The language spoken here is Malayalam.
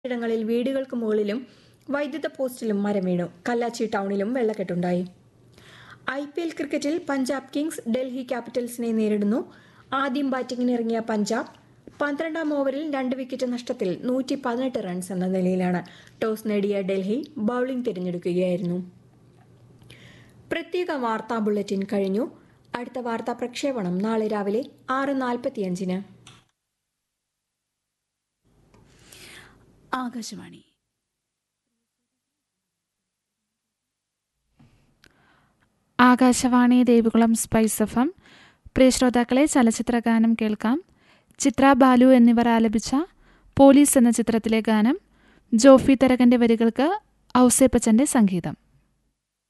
ഇടങ്ങളിൽ വീടുകൾക്ക് മുകളിലും വൈദ്യുത പോസ്റ്റിലും മരം വീണു കല്ലാച്ചി ടൗണിലും വെള്ളക്കെട്ടുണ്ടായി ഐ പി എൽ ക്രിക്കറ്റിൽ പഞ്ചാബ് കിങ്സ് ഡൽഹി ക്യാപിറ്റൽസിനെ നേരിടുന്നു ആദ്യം ബാറ്റിംഗിനിറങ്ങിയ പഞ്ചാബ് പന്ത്രണ്ടാം ഓവറിൽ രണ്ട് വിക്കറ്റ് നഷ്ടത്തിൽ നൂറ്റി പതിനെട്ട് റൺസ് എന്ന നിലയിലാണ് ടോസ് നേടിയ ഡൽഹി ബൌളിംഗ് തിരഞ്ഞെടുക്കുകയായിരുന്നു പ്രത്യേക വാർത്താ ബുള്ളറ്റിൻ കഴിഞ്ഞു അടുത്ത വാർത്താ പ്രക്ഷേപണം നാളെ രാവിലെ ആറ് നാൽപ്പത്തിയഞ്ചിന് Akashvani Akashvani Devikulam Spice F M പ്രിയ ശ്രോതാക്കളെ ചലച്ചിത്ര ഗാനം കേൾക്കാം ചിത്ര ബാലു എന്നിവർ ആലപിച്ച പോലീസ് എന്ന ചിത്രത്തിലെ ഗാനം ജോഫി തരകന്റെ വരികൾക്ക് ഔസേപ്പച്ചന്റെ സംഗീതം